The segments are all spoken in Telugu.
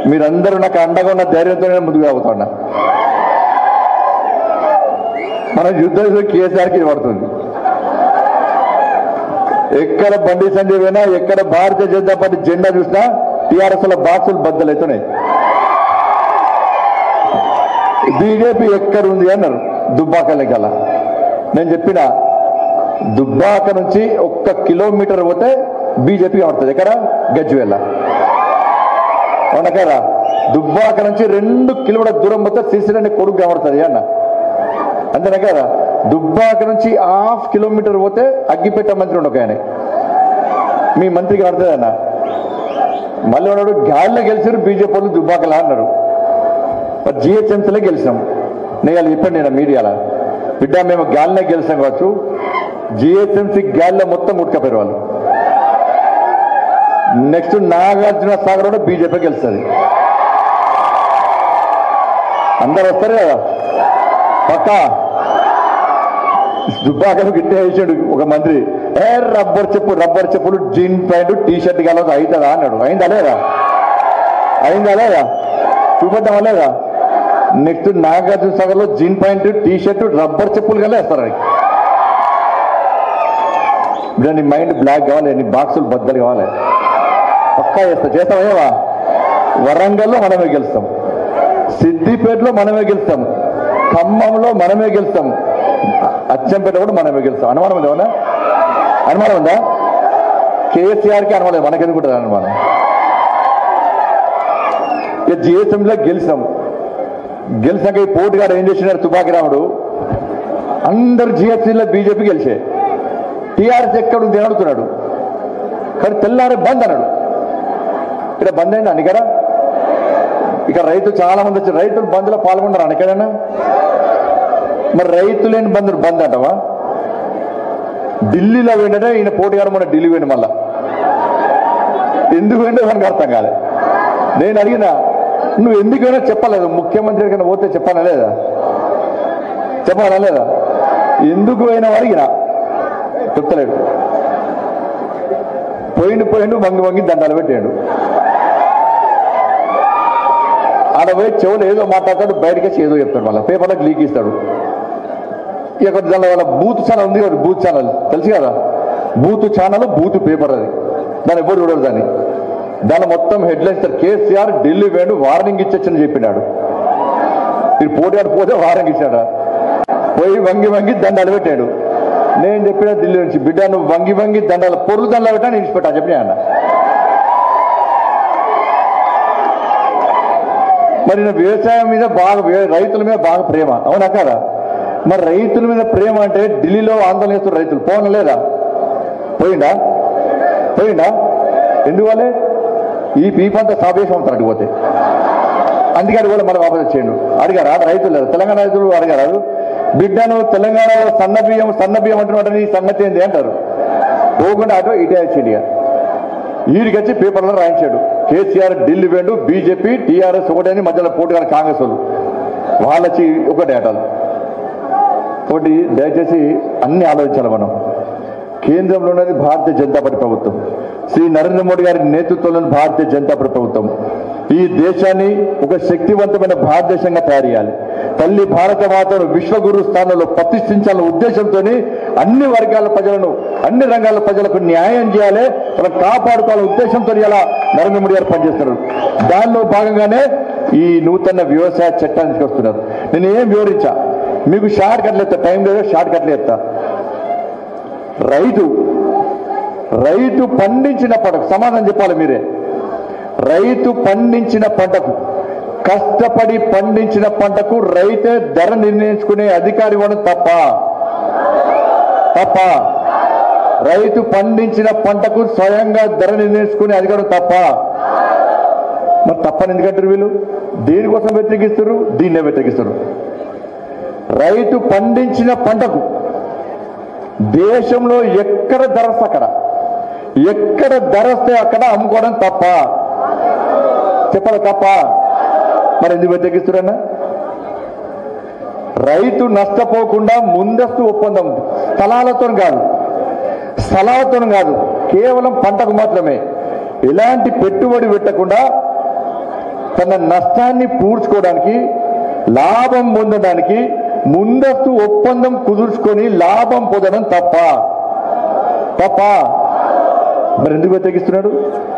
మీరందరూ నాకు అండగా ఉన్న ధైర్యంతోనే ముందుకు అవుతున్నా మన యుద్ధంలో కేసీఆర్కి పడుతుంది ఎక్కడ బండి సంజయ్ పోయినా ఎక్కడ భారతీయ జనతా పార్టీ జెండా చూసినా టీఆర్ఎస్ లో బాక్సులు బద్దలవుతున్నాయి బీజేపీ ఎక్కడ ఉంది అన్నారు దుబ్బాక లెక్కల నేను చెప్పిన దుబ్బాక నుంచి ఒక్క కిలోమీటర్ పోతే బీజేపీ కనబడుతుంది ఎక్కడ గజ్వేల అవునా కదా దుబ్బాక నుంచి రెండు కిలోమీటర్ దూరం పోతే సిసిరెడ్డి కొడుకు కనబడుతుంది అన్న అంతేనా కదా దుబ్బాక నుంచి హాఫ్ కిలోమీటర్ పోతే అగ్గిపెట్ట మంత్రి ఉండక ఆయన మీ మంత్రికి పడుతుంది అన్న మళ్ళీ ఉన్నాడు గాలిలో గెలిచారు బీజేపీ వాళ్ళు దుబ్బాకలా అన్నారు మరి జిహెచ్ఎంసీలో గెలిచాం నేను ఇలా చెప్పండి నేను మీడియాలో బిడ్డ మేము గాలిలో గెలిచాం కావచ్చు జిహెచ్ఎంసీ గాలిలో మొత్తం ఉడకపోయారు వాళ్ళు నెక్స్ట్ నాగార్జున సాగర్ కూడా బీజేపీ గెలుస్తుంది అందరు వస్తారు కదా పక్కా దుబ్బాకలు గిట్టే వేసాడు ఒక మంత్రి ఏ రబ్బర్ చెప్పు రబ్బర్ చెప్పులు జీన్ ప్యాంటు టీ షర్ట్ కలదు అవుతుందా అన్నాడు అయిందా లేదా అయిందా లేదా చూపెట్టామా లేదా నెక్స్ట్ నాగార్జున సాగర్ లో jean pant T shirt rubber చెప్పులు కల్లా వేస్తారు ఆయనకి. ఇప్పుడు నీ మైండ్ బ్లాక్ కావాలి నీ బాక్సులు బద్దలు కావాలి పక్కా చేస్తా చేస్తామేవా వరంగల్లో మనమే గెలుస్తాం సిద్దిపేటలో మనమే గెలుస్తాం ఖమ్మంలో మనమే గెలుస్తాం అచ్చంపేట కూడా మనమే గెలుస్తాం అనుమానం ఉందా ఏమన్నా? అనుమానం ఉందా కేసీఆర్కి అనుమానం లేదు, మనకెందుకు ఉంటుంది అనుమానం ఇక జిఎస్ఎంలో గెలిచాం గెలిచాక ఈ పోటుగాడు ఏం చేసినారు తుపాకి రాముడు అందరు జిహెచ్సీలో బీజేపీ గెలిచే టీఆర్ఎస్ ఎక్కడ ఉంది అని అడుగుతున్నాడు కానీ తెల్లారి బంద్ అన్నాడు ఇక్కడ బంద్ అయిందా ఇక్కడ ఇక రైతు చాలా మంది వచ్చి రైతులు బంద్లో పాల్గొన్నారు ఎక్కడైనా మరి రైతు లేని బంధుడు బంద్ అంటావా ఢిల్లీలో వెంటనే ఈయన పోటీగాడు మన ఢిల్లీ పోయింది మళ్ళా ఎందుకు వెంటనే మనకు అర్థం కాలే నేను అడిగినా నువ్వు ఎందుకైనా చెప్పలేదు ముఖ్యమంత్రి కన్నా పోతే చెప్పాలా లేదా చెప్పాలా లేదా ఎందుకు పోయినా అడిగినా చెప్తలేడు పోయిండు పోయిండు వంగి వంగి దండాలు పెట్టాడు ఆడ పోయి చెవులు ఏదో మాట్లాడతాడు బయటకి వచ్చి ఏదో చెప్తాడు మళ్ళీ పేపర్లకు లీక్ ఇస్తాడు ఇక దాని వాళ్ళ బూత్ ఛానల్ ఉంది కదా బూత్ ఛానల్ తెలుసు కదా బూత్ ఛానల్ బూత్ పేపర్ అది దాన్ని ఎప్పుడు చూడరు దాన్ని దాని మొత్తం హెడ్లైన్స్ కేసీఆర్ ఢిల్లీ వేణు వార్నింగ్ ఇచ్చొచ్చని చెప్పినాడు మీరు పోటీ పోతే వార్నింగ్ ఇచ్చాడా పోయి వంగి వంగి దండాలు పెట్టాడు నేను చెప్పిన ఢిల్లీ నుంచి బిడ్డ నువ్వు వంగి వంగి దండాలు పొరుగు దండాలు పెట్టా నేను ఇచ్చిపెట్టా చెప్పిన అన్న మరి నా వ్యవసాయం మీద బాగా వ్య- రైతుల మీద బాగా ప్రేమ అవునా కదా మరి రైతుల మీద ప్రేమ అంటే ఢిల్లీలో ఆందోళన చేస్తున్న రైతులు పోన లేదా పోయిందా పోయిందా ఎందువల్లే ఈ పీపంతా సాపేసం అవుతారు అటు పోతే అందుకని కూడా మనం వాపస్ వచ్చేయండు అడిగారా రైతులు లేరు. తెలంగాణ రైతులు అడిగారు బిడ్డను తెలంగాణలో సన్న బియ్యం సన్న బియ్యం అంటున్నట్టు ఈ సంగతి ఏంది అంటారు పోకుండా అటు ఇటే వచ్చేది ఇక. ఈడికి వచ్చి పేపర్లో రాయించాడు కేసీఆర్ ఢిల్లీ వేండు బీజేపీ టీఆర్ఎస్ ఒకటని మధ్యలో పోటీ కానీ కాంగ్రెస్ వాళ్ళు వాళ్ళొచ్చి ఒకటే ఆటలు కాబట్టి దయచేసి అన్ని ఆలోచించాలి మనం కేంద్రంలో ఉన్నది భారతీయ జనతా పార్టీ ప్రభుత్వం శ్రీ నరేంద్ర మోడీ గారి నేతృత్వంలోని భారతీయ జనతా పార్టీ ప్రభుత్వం ఈ దేశాన్ని ఒక శక్తివంతమైన భారతదేశంగా తయారు చేయాలి తల్లి భారత మాతను విశ్వగురు స్థానంలో ప్రతిష్ఠించాలన్న ఉద్దేశంతో అన్ని వర్గాల ప్రజలను అన్ని రంగాల ప్రజలకు న్యాయం చేయాలి మనం కాపాడుకోవాలనే ఉద్దేశంతో ఇలా నరేంద్ర మోడీ గారు పనిచేస్తున్నారు దానిలో భాగంగానే ఈ నూతన వ్యవసాయ చట్టాన్ని తీసుకొస్తున్నారు నేను ఏం వివరించా మీకు షార్ట్ కట్లు ఎత్తా టైం లేదో షార్ట్ కట్లు ఎత్తా రైతు రైతు పండించిన పంటకు సమాధానం చెప్పాలి మీరే రైతు పండించిన పంటకు కష్టపడి పండించిన పంటకు రైతే ధర నిర్ణయించుకునే అధికారి ఇవ్వడం తప్ప తప్ప రైతు పండించిన పంటకు స్వయంగా ధర నిర్ణయించుకునే అధికారం తప్ప మరి తప్పని ఎందుకంటారు వీళ్ళు దేనికోసం వ్యతిరేకిస్తారు దీన్నే వ్యతిరేకిస్తారు రైతు పండించిన పంటకు దేశంలో ఎక్కడ ధర వస్తే అక్కడ ఎక్కడ ధర వస్తే అక్కడ అమ్ముకోవడం తప్ప చెప్పాలి తప్ప మరి ఎందుకు వ్యతిరేకిస్తున్నా రైతు నష్టపోకుండా ముందస్తు ఒప్పందం స్థలాలతో కాదు స్థలాలతో కాదు కేవలం పంటకు మాత్రమే ఎలాంటి పెట్టుబడి పెట్టకుండా తన నష్టాన్ని పూడ్చుకోవడానికి లాభం పొందడానికి ముందస్తు ఒప్పందం కుదుర్చుకొని లాభం పొందడం తప్ప తప్ప మరి ఎందుకు వ్యతిరేకిస్తున్నాడు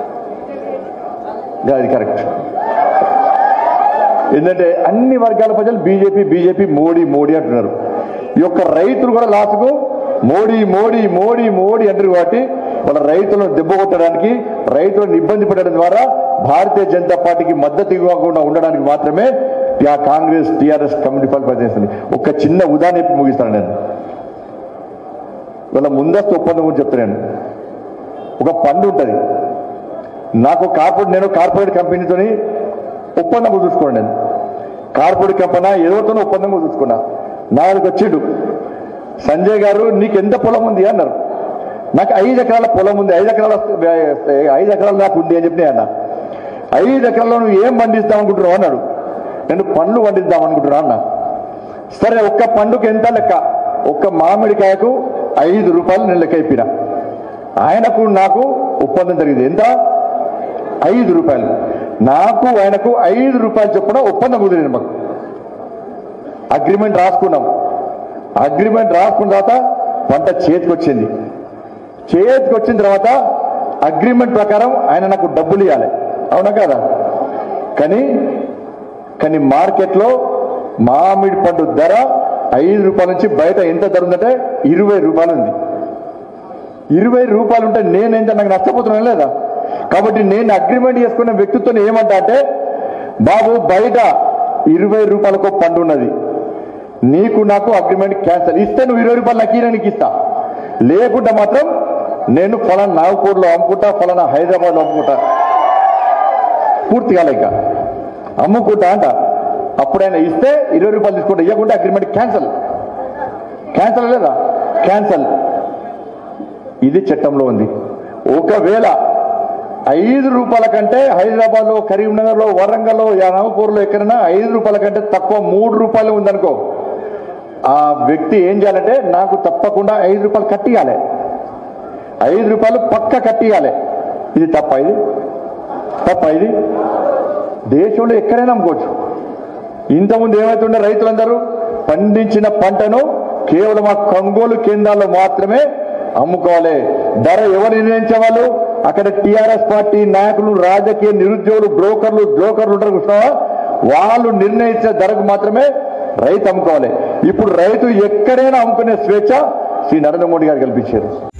గా, అది కరెక్ట్ ఏంటంటే అన్ని వర్గాల ప్రజలు బీజేపీ బీజేపీ మోడీ మోడీ అంటున్నారు ఈ యొక్క రైతులు కూడా లాస్ట్కు మోడీ మోడీ మోడీ మోడీ అంటారు కాబట్టి వాళ్ళ రైతులను దెబ్బ కొట్టడానికి రైతులను ఇబ్బంది పెట్టడం ద్వారా భారతీయ జనతా పార్టీకి మద్దతు ఇవ్వకుండా ఉండడానికి మాత్రమే ఆ కాంగ్రెస్ టీఆర్ఎస్ కమిటీ ఫలం పనిచేస్తుంది ఒక చిన్న ఉదాహరణ చెప్పి ముగిస్తాను నేను వాళ్ళ ముందస్తు ఒప్పందం గురించి చెప్తున్నాను ఒక పండు ఉంటుంది నాకు కార్పొరేట్ నేను కార్పొరేట్ కంపెనీతోని ఒప్పందం కుదుర్చుకోండి నేను కార్పొరేట్ కంపెనీ ఏదోతోనో ఒప్పందం కుదుర్చుకున్నా నా దగ్గరికి వచ్చిండు సంజయ్ గారు నీకు ఎంత పొలం ఉంది అన్నారు నాకు ఐదు ఎకరాల పొలం ఉంది ఐదు ఎకరాల ఐదు ఎకరాలు నాకు ఉంది అని చెప్పి అన్న ఐదు ఎకరాల్లో నువ్వు ఏం పండిస్తావు అనుకుంటున్నావు అన్నాడు నేను పండ్లు పండిద్దాం అనుకుంటున్నా అన్న సరే ఒక్క పండుగ ఎంత లెక్క ఒక్క మామిడికాయకు ఐదు రూపాయలు నేను లెక్క ఇప్పిన ఆయనకు నాకు ఒప్పందం జరిగింది ఎంత ఐదు రూపాయలు నాకు ఆయనకు ఐదు రూపాయలు చొప్పున ఒప్పందం కుదిరింది మాకు అగ్రిమెంట్ రాసుకున్నాం అగ్రిమెంట్ రాసుకున్న తర్వాత పంట చేతికి వచ్చింది చేతికి వచ్చిన తర్వాత అగ్రిమెంట్ ప్రకారం ఆయన నాకు డబ్బులు ఇవ్వాలి అవునా కదా కానీ కానీ మార్కెట్లో మామిడి పండు ధర ఐదు రూపాయల నుంచి బయట ఎంత ధర ఉందంటే ఇరవై రూపాయలు ఉంది ఇరవై రూపాయలు ఉంటే నేనేంత నాకు నష్టపోతున్నాను లేదా కాబట్టి నేను అగ్రిమెంట్ చేసుకున్న వ్యక్తితో ఏమంటా అంటే బాబు బయట ఇరవై రూపాయలకు పండు ఉన్నది నీకు నాకు అగ్రిమెంట్ క్యాన్సల్ ఇస్తే నువ్వు ఇరవై రూపాయలు నాకు నీకు ఇస్తా లేకుంటే మాత్రం నేను ఫలానా నాగపూర్లో అమ్ముకుంటా ఫలానా హైదరాబాద్లో అమ్ముకుంటా పూర్తి కాలే ఇంకా అమ్ముకుంటా అంట అప్పుడైనా ఇస్తే ఇరవై రూపాయలు తీసుకుంటా ఇవ్వకుంటే అగ్రిమెంట్ క్యాన్సల్ క్యాన్సల్ లేదా క్యాన్సల్ ఇది చట్టంలో ఉంది ఒకవేళ ఐదు రూపాయల కంటే హైదరాబాద్లో కరీంనగర్లో వరంగల్లో నాగపూర్లో ఎక్కడైనా ఐదు రూపాయల కంటే తక్కువ మూడు రూపాయలు ఉందనుకో ఆ వ్యక్తి ఏం చేయాలంటే నాకు తప్పకుండా ఐదు రూపాయలు కట్టియాలి ఐదు రూపాయలు పక్క కట్టియాలి ఇది తప్ప ఇది తప్ప ఇది దేశంలో ఎక్కడైనా అమ్ముకోవచ్చు ఇంతకుముందు ఏమవుతుండే రైతులందరూ పండించిన పంటను కేవలం ఆ కొనుగోలు కేంద్రాల్లో మాత్రమే అమ్ముకోవాలి ధర ఎవరు నిర్ణయించేవాళ్ళు అక్కడ టిఆర్ఎస్ పార్టీ నాయకులు రాజకీయ నిరుద్యోగులు బ్రోకర్లు బ్రోకర్లు ఉంటారు చూసినావా వాళ్ళు నిర్ణయించే ధరకు మాత్రమే రైతు అమ్ముకోవాలి ఇప్పుడు రైతు ఎక్కడైనా అమ్ముకునే స్వేచ్ఛ శ్రీ నరేంద్ర మోడీ గారు కల్పించారు